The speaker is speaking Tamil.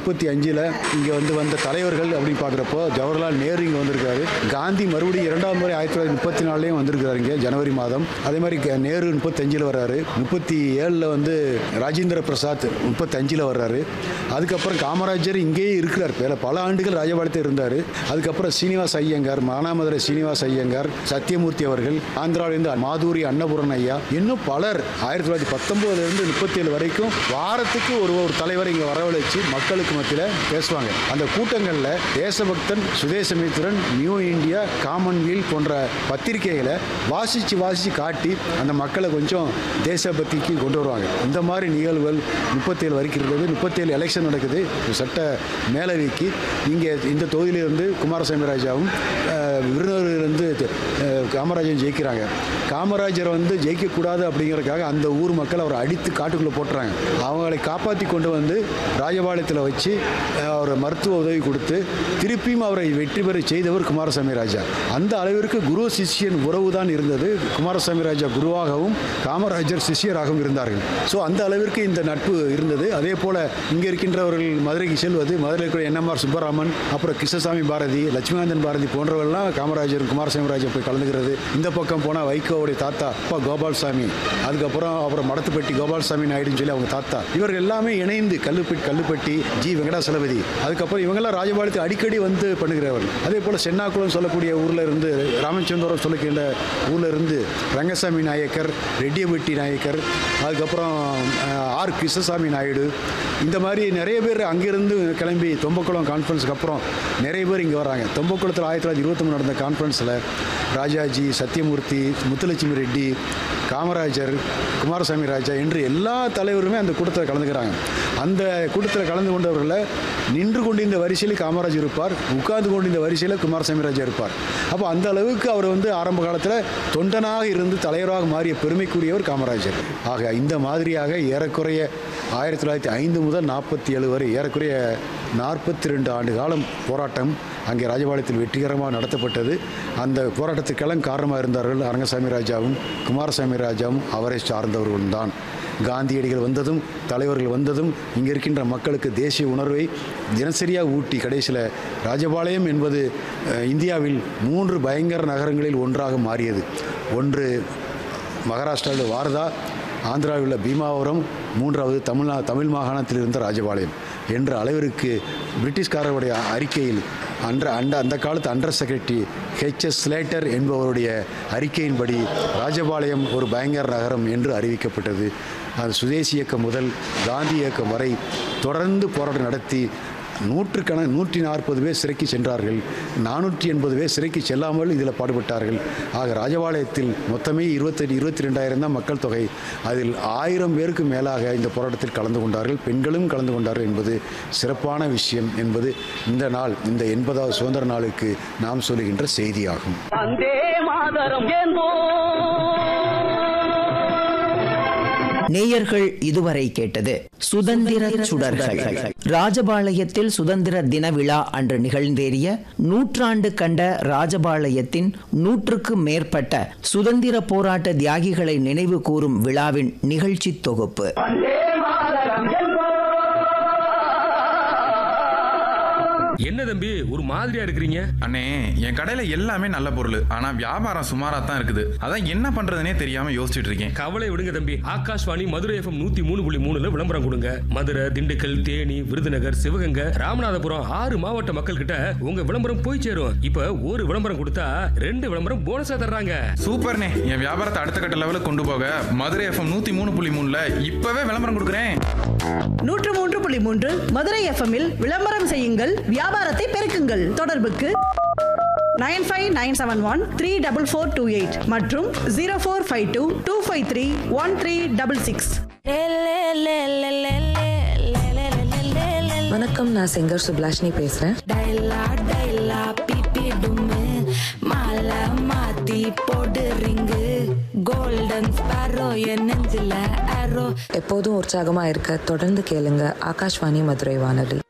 முப்பத்தி அஞ்சில் இங்கே வந்து வந்த தலைவர்கள் அப்படின்னு பார்க்குறப்போ ஜவஹர்லால் நேரு இங்கே வந்திருக்காரு காந்தி மறுபடியும் இரண்டாம் முறை ஆயிரத்தி தொள்ளாயிரத்தி முப்பத்தி நாலுலேயும் வந்திருக்காரு இங்கே ஜனவரி மாதம் அதே மாதிரி க- நேரு முப்பத்தஞ்சில் வர்றாரு முப்பத்தி ஏழில் வந்து ராஜேந்திர பிரசாத் முப்பத்தஞ்சில் வர்றாரு அதுக்கப்புறம் காமராஜர் இங்கேயே இருக்கிறார் பல பல ஆண்டுகள் ராஜபாளையத்தில் இருந்தார் அதுக்கப்புறம் சீனிவாஸ் ஐயங்கார் மானாமதுரை சீனிவாஸ் ஐயங்கார் சத்தியமூர்த்தி அவர்கள் ஆந்திராவிலிருந்து மாதூரி அன்னபூரன் ஐயா இன்னும் பலர் ஆயிரத்தி தொள்ளாயிரத்தி பத்தொம்போதுலேருந்து முப்பத்தேழு வரைக்கும் வாரத்துக்கு ஒரு ஒரு தலைவர் இங்கே வரவழைச்சு மக்களுக்கு மத்தியில் பேசுவாங்க அந்த கூட்டங்களில் Desabhaktan Swadesamitran New India Commonwealth போன்ற பத்திரிகைகளை வாசித்து வாசித்து காட்டி அந்த மக்களை கொஞ்சம் தேசபக்திக்கு கொண்டு வருவாங்க இந்த மாதிரி நிகழ்வுகள் முப்பத்தேழு வரைக்கும் இருக்குது முப்பத்தேழு எலெக்ஷன் நடக்குது சட்ட மேலவைக்கு இங்கே இந்த தொகுதியிலிருந்து குமாரசாமி ராஜாவும் அஹ், விருதுநகரிலிருந்து அஹ், காமராஜரும் ஜெயிக்கிறாங்க காமராஜர் வந்து ஜெயிக்கக்கூடாது அப்படிங்கிறதுக்காக அந்த ஊர் மக்கள் அவரை அடித்து காட்டுக்குள்ளே போட்டுறாங்க அவங்களை காப்பாற்றி கொண்டு வந்து ராஜபாளையத்தில் வச்சு அஹ், அவர் மருத்துவ உதவி கொடுத்து திருப்பியும் அவரை வெற்றி பெற செய்தவர் குமாரசாமி ராஜா அந்த அளவிற்கு குரு சிஷ்யன் உறவு தான் இருந்தது குமாரசாமி ராஜா குருவாகவும் காமராஜர் சிஷ்யராகவும் இருந்தார்கள் ஸோ அந்த அளவிற்கு இந்த நட்பு இருந்தது அதே போல் இங்கே இருக்கின்றவர்கள் மதுரைக்கு செல்வது மதுரையில் இருக்கிற என்எம்ஆர் சுப்பராமன் அப்புறம் கிருஷ்ணசாமி பாரதி லட்சுமிகாந்தன் பாரதி போன்றவர்கள்லாம் காமராஜர் குமாரசாமி ராஜா போய் கலந்துக்கிறது இந்த பக்கம் போனால் வைகோவுடைய தாத்தா அப்பா கோபால்சாமி அதுக்கப்புறம் அப்புறம் மடத்துப்பட்டி கோபால்சாமி நாயுடுன்னு சொல்லி அவங்க தாத்தா இவர்கள் எல்லாமே இணைந்து கல்லுப்பட்டி கல்லுப்பட்டி ஜி வெங்கடாசலபதி அதுக்கப்புறம் இவங்கெல்லாம் ராஜபாளையத்துக்கு அடிக்கடி வந்து பண்ணுகிறவர்கள் அதே போல் சென்னாக்குளம் சொல்லக்கூடிய ஊரில் இருந்து ராமச்சந்திரம் சொல்லுகின்ற ஊரில் இருந்து ரங்கசாமி நாயக்கர் ரெட்டியபட்டி நாயக்கர் அதுக்கப்புறம் அஹ், ஆர் கிருஷ்ணசாமி நாயுடு இந்த மாதிரி நிறைய பேர் அங்கிருந்து கிளம்பி தொம்பக்குளம் கான்ஃபரன்ஸுக்கு அப்புறம் நிறைய பேர் இங்கே வராங்க தொம்பக்குளத்தில் ஆயிரத்தி தொள்ளாயிரத்தி இருபத்தி நடந்த கான்ஃபரன்ஸில் ராஜாஜி சத்யமூர்த்தி முத்துலட்சுமி ரெட்டி காமராஜர் குமாரசாமி ராஜா என்று எல்லா தலைவருமே அந்த கூட்டத்தில் கலந்துக்கிறாங்க அந்த கூட்டத்தில் கலந்து கொண்டவர்களில் நின்று கொண்டிருந்த வரிசையில் காமராஜர் இருப்பார் உட்கார்ந்து கொண்டிருந்த வரிசையில் குமாரசாமி ராஜா இருப்பார் அப்போ அந்த அளவுக்கு அவர் வந்து ஆரம்ப காலத்தில் தொண்டனாக இருந்து தலைவராக மாறிய பெருமைக்குரியவர் காமராஜர் ஆக இந்த மாதிரியாக ஏறக்குறைய ஆயிரத்தி தொள்ளாயிரத்தி ஐந்து முதல் நாற்பத்தி ஏழு வரை ஏறக்குறைய நாற்பத்தி ரெண்டு ஆண்டு காலம் போராட்டம் அங்கே ராஜபாளையத்தில் வெற்றிகரமாக நடத்தப்பட்டது அந்த போராட்டத்துக்கெல்லாம் காரணமாக இருந்தார்கள் அரங்கசாமி ராஜாவும் குமாரசாமி ராஜாவும் அவரை சார்ந்தவர்களும் தான் காந்தியடிகள் வந்ததும் தலைவர்கள் வந்ததும் இங்கே இருக்கின்ற மக்களுக்கு தேசிய உணர்வை தினசரியாக ஊட்டி கடைசியில் ராஜபாளையம் என்பது அஹ், இந்தியாவில் மூன்று பயங்கர நகரங்களில் ஒன்றாக மாறியது ஒன்று மகாராஷ்டிராவில் வாரதா ஆந்திராவில் உள்ள பீமாவரம் மூன்றாவது தமிழ்நா தமிழ் மாகாணத்தில் இருந்த ராஜபாளையம் என்ற அளவிற்கு பிரிட்டிஷ்காரருடைய அறிக்கையில் அன்ற அந்த அந்த காலத்து அண்டர் செக்ரட்டரி ஹெச்எஸ் ஸ்லேட்டர் என்பவருடைய அறிக்கையின்படி ராஜபாளையம் ஒரு பயங்கர நகரம் என்று அறிவிக்கப்பட்டது அது சுதேசி இயக்கம் முதல் காந்தி இயக்கம் வரை தொடர்ந்து போராட்டம் நடத்தி நூற்றுக்கண நூற்றி நாற்பது பேர் சிறைக்கு சென்றார்கள் நானூற்றி எண்பது பேர் சிறைக்கு செல்லாமல் இதில் பாடுபட்டார்கள் ஆக ராஜபாளையத்தில் மொத்தமே இருபத்தெட்டு இருபத்தி ரெண்டாயிரம் தான் மக்கள் தொகை அதில் ஆயிரம் பேருக்கு மேலாக இந்த போராட்டத்தில் கலந்து கொண்டார்கள் பெண்களும் கலந்து கொண்டார்கள் என்பது சிறப்பான விஷயம் என்பது இந்த நாள் இந்த எண்பதாவது சுதந்திர நாளுக்கு நாம் சொல்லுகின்ற செய்தியாகும் வந்தே மாதரம் என்போ நேயர்கள் இதுவரை கேட்டது சுதந்திர சுடர்கள் ராஜபாளையத்தில் சுதந்திர தின விழா அன்று நிகழ்ந்தேறிய நூற்றாண்டு கண்ட ராஜபாளையத்தின் நூற்றுக்கு மேற்பட்ட சுதந்திர போராட்ட தியாகிகளை நினைவு கூறும் விழாவின் நிகழ்ச்சி தொகுப்பு வந்தே மாதரம் என்போ என்ன தம்பி ஒரு மாதிரியா இருக்கிறீங்க அண்ணே என் கடையில எல்லாமே நல்ல பொருள் ஆனா வியாபாரம் சுமாரா தான் இருக்குது அதான் என்ன பண்றதுனே தெரியாம யோசிச்சுட்டு இருக்கேன் கவலை விடுங்க தம்பி ஆகாஷ்வாணி மதுரை எஃப்எம் நூத்தி மூணு புள்ளி மூணுல விளம்பரம் கொடுங்க மதுரை திண்டுக்கல் தேனி விருதுநகர் சிவகங்கை ராமநாதபுரம் ஆறு மாவட்ட மக்கள் கிட்ட உங்க விளம்பரம் போய் சேரும் இப்ப ஒரு விளம்பரம் கொடுத்தா ரெண்டு விளம்பரம் போனஸா தர்றாங்க சூப்பர்ண்ணே என் வியாபாரத்தை அடுத்த கட்ட லெவலுக்கு கொண்டு போக மதுரை எஃப்எம் நூத்தி மூணு புள்ளி மூணுல இப்பவே விளம்பரம் கொடுக்குறேன் நூற்று மூன்று புள்ளி மூன்று மதுரை எஃப்எம்மில் விளம்பரம் செய்யுங்கள் வியாபாரத்தை பெருக்குங்கள் தொடர்புக்கு nine five nine seven one three double four two eight மற்றும் zero four five two two five three one three double six வணக்கம் நான் சிங்கர் சுப்லாஷினி பேசுறேன் டைலா டைலா பிபி டும்மு மாலை மாத்தி போடு ரிங்கு கோல்டன் ஸ்பாரோ என் நெஞ்சில அரோ எப்போதும் உற்சாகமா இருக்க தொடர்ந்து கேளுங்க ஆகாஷ்வாணி மதுரை வானொலி